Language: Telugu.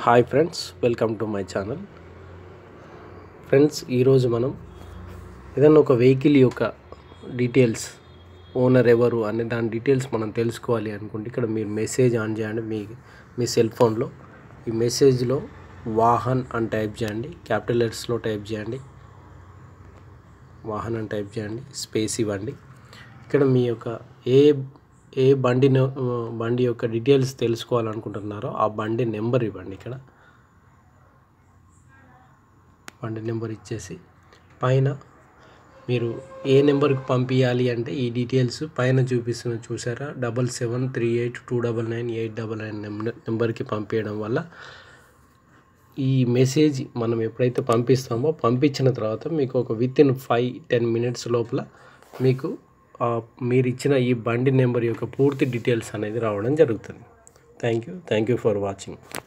hi friends welcome to my channel friends ఈరోజు మనం ఏదైనా ఒక వెహికల్ యొక్క డీటెయిల్స్ ఓనర్ ఎవరు అనే దాని డీటెయిల్స్ మనం తెలుసుకోవాలి అనుకుంటే ఇక్కడ మీరు మెసేజ్ ఆన్ చేయండి మీ మీ సెల్ ఫోన్లో ఈ మెసేజ్లో వాహన్ అని టైప్ చేయండి క్యాపిటల్ లెటర్స్లో టైప్ చేయండి వాహన్ అని టైప్ చేయండి స్పేస్ ఇవ్వండి ఇక్కడ మీ యొక్క ఏ ఏ బండి న- బండి యొక్క డీటెయిల్స్ తెలుసుకోవాలనుకుంటున్నారో ఆ బండి నెంబర్ ఇవ్వండి ఇక్కడ బండి నెంబర్ ఇచ్చేసి పైన మీరు ఏ నెంబర్కి పంపించాలి అంటే ఈ డీటెయిల్స్ పైన చూపిస్తున్న చూసారా double seven three eight two double nine eight double nine నెంబర్కి పంపించడం వల్ల ఈ మెసేజ్ మనం ఎప్పుడైతే పంపిస్తామో పంపించిన తర్వాత మీకు ఒక within five ten minutes లోపల మీకు ఆ మీరు ఇచ్చిన ఈ బండి నెంబర్ యొక్క పూర్తి డీటెయిల్స్ అనేది రావడం జరుగుతుంది thank you thank you for watching